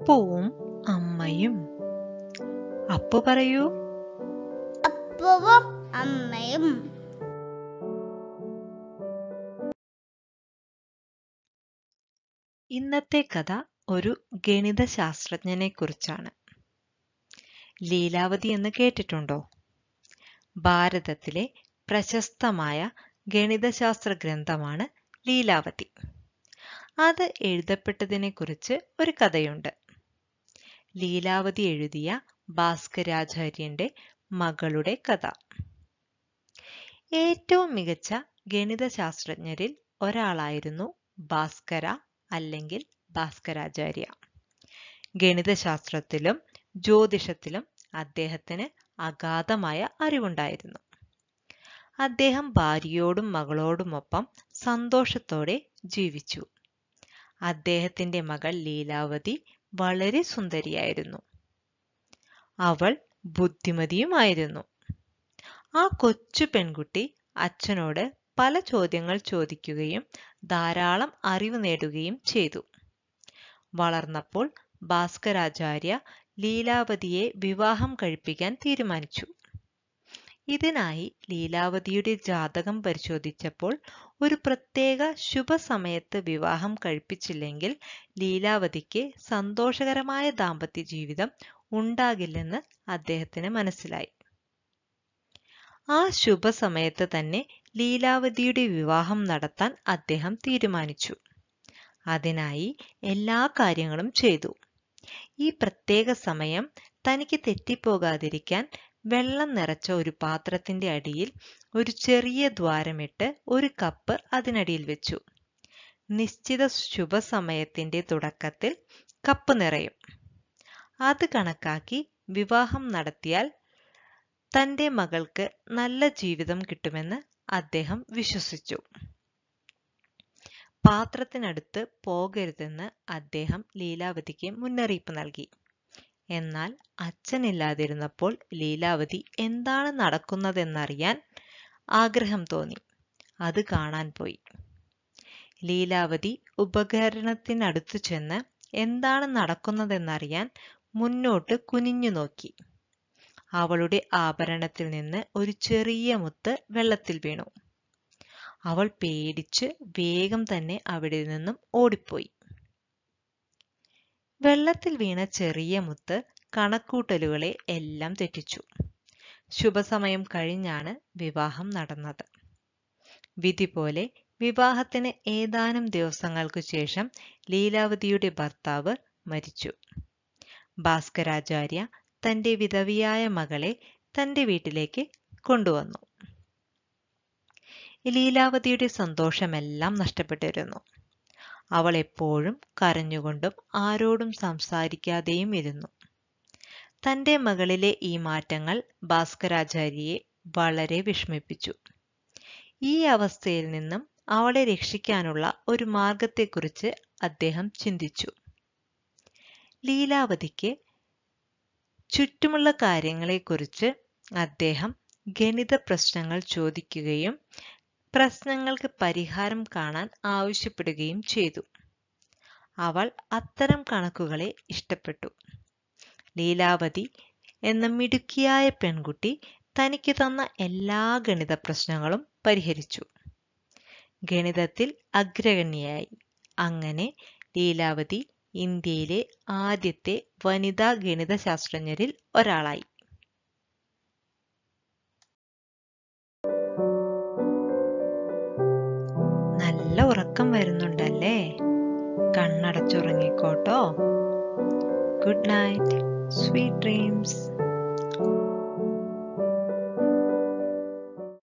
അപ്പവും അമ്മയും അപ്പു പറയൂ അപ്പവും അമ്മയും ഇന്നത്തെ കഥ ഒരു ഗണിത ശാസ്ത്രജ്ഞനെ കുറിച്ചാണ് ലീലാവതി എന്ന് കേട്ടിട്ടുണ്ടോ ഭാരതത്തിലെ പ്രശസ്തമായ ഗണിതശാസ്ത്ര ഗ്രന്ഥമാണ് ലീലാവതി അത് എഴുതപ്പെട്ടതിനെ കുറിച്ച് ഒരു കഥയുണ്ട് ലീലാവതി എഴുതിയ ഭാസ്കരാചാര്യന്റെ മകളുടെ കഥ ഏറ്റവും മികച്ച ഗണിതശാസ്ത്രജ്ഞരിൽ ഒരാളായിരുന്നു ഭാസ്കര അല്ലെങ്കിൽ ഭാസ്കരാചാര്യ ഗണിതശാസ്ത്രത്തിലും ജ്യോതിഷത്തിലും അദ്ദേഹത്തിന് അഗാധമായ അറിവുണ്ടായിരുന്നു അദ്ദേഹം ഭാര്യയോടും മകളോടുമൊപ്പം സന്തോഷത്തോടെ ജീവിച്ചു അദ്ദേഹത്തിന്റെ മകൾ ലീലാവതി വളരെ സുന്ദരിയായിരുന്നു അവൾ ബുദ്ധിമതിയുമായിരുന്നു ആ കൊച്ചു പെൺകുട്ടി അച്ഛനോട് പല ചോദ്യങ്ങൾ ചോദിക്കുകയും ധാരാളം അറിവ് നേടുകയും ചെയ്തു വളർന്നപ്പോൾ ഭാസ്കരാചാര്യ ലീലാവതിയെ വിവാഹം കഴിപ്പിക്കാൻ തീരുമാനിച്ചു ഇതിനായി ലീലാവതിയുടെ ജാതകം പരിശോധിച്ചപ്പോൾ ഒരു പ്രത്യേക ശുഭസമയത്ത് വിവാഹം കഴിപ്പിച്ചില്ലെങ്കിൽ ലീലാവതിക്ക് സന്തോഷകരമായ ദാമ്പത്യ ജീവിതം ഉണ്ടാകില്ലെന്ന് അദ്ദേഹത്തിന് മനസ്സിലായി ആ ശുഭസമയത്ത് തന്നെ ലീലാവതിയുടെ വിവാഹം നടത്താൻ അദ്ദേഹം തീരുമാനിച്ചു അതിനായി എല്ലാ കാര്യങ്ങളും ചെയ്തു ഈ പ്രത്യേക സമയം തനിക്ക് തെറ്റിപ്പോകാതിരിക്കാൻ വെള്ളം നിറച്ച ഒരു പാത്രത്തിന്റെ അടിയിൽ ഒരു ചെറിയ ദ്വാരമിട്ട് ഒരു കപ്പ് അതിനടിയിൽ വെച്ചു നിശ്ചിത ശുഭസമയത്തിന്റെ തുടക്കത്തിൽ കപ്പ് നിറയും അത് കണക്കാക്കി വിവാഹം നടത്തിയാൽ തന്റെ മകൾക്ക് നല്ല ജീവിതം കിട്ടുമെന്ന് അദ്ദേഹം വിശ്വസിച്ചു പാത്രത്തിനടുത്ത് പോകരുതെന്ന് അദ്ദേഹം ലീലാവതിക്ക് മുന്നറിയിപ്പ് നൽകി എന്നാൽ അച്ഛനില്ലാതിരുന്നപ്പോൾ ലീലാവതി എന്താണ് നടക്കുന്നതെന്നറിയാൻ ആഗ്രഹം തോന്നി അത് കാണാൻ പോയി ലീലാവതി ഉപകരണത്തിനടുത്തു ചെന്ന് എന്താണ് നടക്കുന്നതെന്നറിയാൻ മുന്നോട്ട് കുനിഞ്ഞു നോക്കി അവളുടെ ആഭരണത്തിൽ നിന്ന് ഒരു ചെറിയ മുത്ത് വെള്ളത്തിൽ വീണു അവൾ പേടിച്ച് വേഗം തന്നെ അവിടെ നിന്നും ഓടിപ്പോയി വെള്ളത്തിൽ വീണ ചെറിയ മുത്ത് കണക്കൂട്ടലുകളെ എല്ലാം തെറ്റിച്ചു ശുഭസമയം കഴിഞ്ഞാണ് വിവാഹം നടന്നത് വിധി പോലെ വിവാഹത്തിന് ഏതാനും ദിവസങ്ങൾക്കു ശേഷം ലീലാവതിയുടെ ഭർത്താവ് മരിച്ചു ഭാസ്കരാചാര്യ തന്റെ വിധവിയായ മകളെ തന്റെ വീട്ടിലേക്ക് കൊണ്ടുവന്നു ലീലാവതിയുടെ സന്തോഷമെല്ലാം നഷ്ടപ്പെട്ടിരുന്നു അവൾ എപ്പോഴും കരഞ്ഞുകൊണ്ടും ആരോടും സംസാരിക്കാതെയും ഇരുന്നു തന്റെ മകളിലെ ഈ മാറ്റങ്ങൾ ഭാസ്കരാചാര്യയെ വളരെ വിഷമിപ്പിച്ചു ഈ അവസ്ഥയിൽ നിന്നും അവളെ രക്ഷിക്കാനുള്ള ഒരു മാർഗത്തെക്കുറിച്ച് അദ്ദേഹം ചിന്തിച്ചു ലീലാവതിക്ക് ചുറ്റുമുള്ള കാര്യങ്ങളെക്കുറിച്ച് അദ്ദേഹം ഗണിത പ്രശ്നങ്ങൾ ചോദിക്കുകയും പ്രശ്നങ്ങൾക്ക് പരിഹാരം കാണാൻ ആവശ്യപ്പെടുകയും ചെയ്തു അവൾ അത്തരം കണക്കുകളെ ഇഷ്ടപ്പെട്ടു ലീലാവതി എന്ന മിടുക്കിയായ പെൺകുട്ടി തനിക്ക് തന്ന എല്ലാ ഗണിത പ്രശ്നങ്ങളും പരിഹരിച്ചു ഗണിതത്തിൽ അഗ്രഗണ്യയായി അങ്ങനെ ലീലാവതി ഇന്ത്യയിലെ ആദ്യത്തെ വനിതാ ഗണിത ശാസ്ത്രജ്ഞരിൽ ഒരാളായി നല്ല ഉറക്കം വരുന്നുണ്ടല്ലേ കണ്ണടച്ചുറങ്ങിക്കോട്ടോ ഗുഡ് നൈറ്റ് സ്വീറ്റ് ഡ്രീംസ്